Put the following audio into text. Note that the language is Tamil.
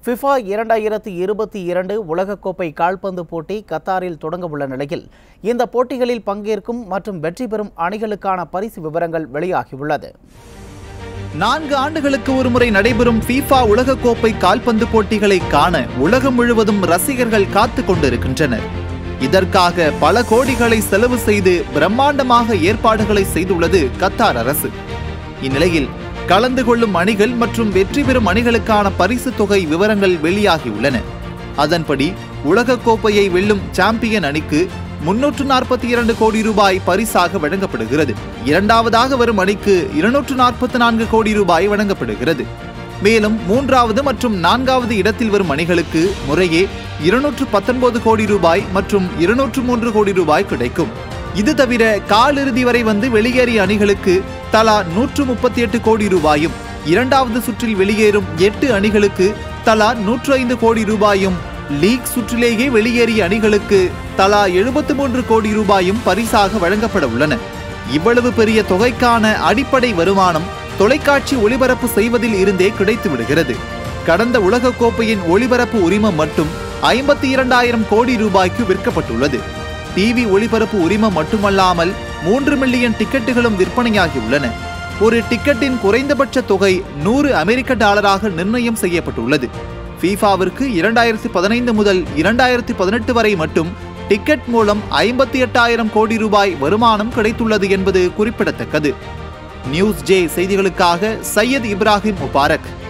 ஃபிஃபா இரண்டாயிரத்தி இருபத்தி இரண்டு உலகக்கோப்பை கால்பந்து போட்டி கத்தாரில் தொடங்க உள்ள நிலையில் இந்த போட்டிகளில் பங்கேற்கும் மற்றும் வெற்றி பெறும் அணிகளுக்கான பரிசு விவரங்கள் வெளியாகியுள்ளது நான்கு ஆண்டுகளுக்கு ஒருமுறை நடைபெறும் ஃபீஃபா உலகக்கோப்பை கால்பந்து போட்டிகளை காண உலகம் முழுவதும் ரசிகர்கள் காத்துக் கொண்டிருக்கின்றனர் இதற்காக பல கோடிகளை செலவு செய்து பிரம்மாண்டமாக ஏற்பாடுகளை செய்துள்ளது கத்தார் அரசு இந்நிலையில் கலந்து கொள்ளும் அணிகள் மற்றும் வெற்றி பெறும் அணிகளுக்கான பரிசு தொகை விவரங்கள் வெளியாகியுள்ளன அதன்படி உலகக்கோப்பையை வெல்லும் சாம்பியன் அணிக்கு முன்னூற்று நாற்பத்தி இரண்டு கோடி ரூபாய் பரிசாக வழங்கப்படுகிறது இரண்டாவதாக வரும் அணிக்கு இருநூற்று நாற்பத்தி நான்கு கோடி ரூபாய் வழங்கப்படுகிறது மேலும் மூன்றாவது மற்றும் நான்காவது இடத்தில் வரும் அணிகளுக்கு முறையே இருநூற்று பத்தொன்பது கோடி ரூபாய் மற்றும் இருநூற்று மூன்று கோடி ரூபாய் கிடைக்கும் இது தவிர காலிறுதி வரை வந்து வெளியேறிய அணிகளுக்கு தலா நூற்று முப்பத்தி எட்டு கோடி ரூபாயும் இரண்டாவது சுற்றில் வெளியேறும் எட்டு அணிகளுக்கு தலா நூற்று ஐந்து கோடி ரூபாயும் லீக் சுற்றிலேயே வெளியேறிய அணிகளுக்கு தலா எழுபத்து மூன்று கோடி ரூபாயும் பரிசாக வழங்கப்பட உள்ளன இவ்வளவு பெரிய தொகைக்கான அடிப்படை வருமானம் தொலைக்காட்சி ஒளிபரப்பு செய்வதில் இருந்தே கிடைத்து விடுகிறது கடந்த உலக கோப்பையின் ஒளிபரப்பு உரிமம் மட்டும் ஐம்பத்தி இரண்டாயிரம் கோடி ரூபாய்க்கு விற்கப்பட்டுள்ளது டிவி ஒளிபரப்பு உரிமம் மட்டுமல்லாமல் மூன்று மில்லியன் டிக்கெட்டுகளும் விற்பனையாகியுள்ளன ஒரு டிக்கெட்டின் குறைந்தபட்ச தொகை நூறு அமெரிக்க டாலராக நிர்ணயம் செய்யப்பட்டுள்ளது ஃபீஃபாவிற்கு இரண்டாயிரத்தி பதினைந்து முதல் இரண்டாயிரத்தி பதினெட்டு வரை மட்டும் டிக்கெட் மூலம் ஐம்பத்தி எட்டாயிரம் கோடி ரூபாய் வருமானம் கிடைத்துள்ளது என்பது குறிப்பிடத்தக்கது நியூஸ் ஜே செய்திகளுக்காக சையத் இப்ராஹிம் முபாரக்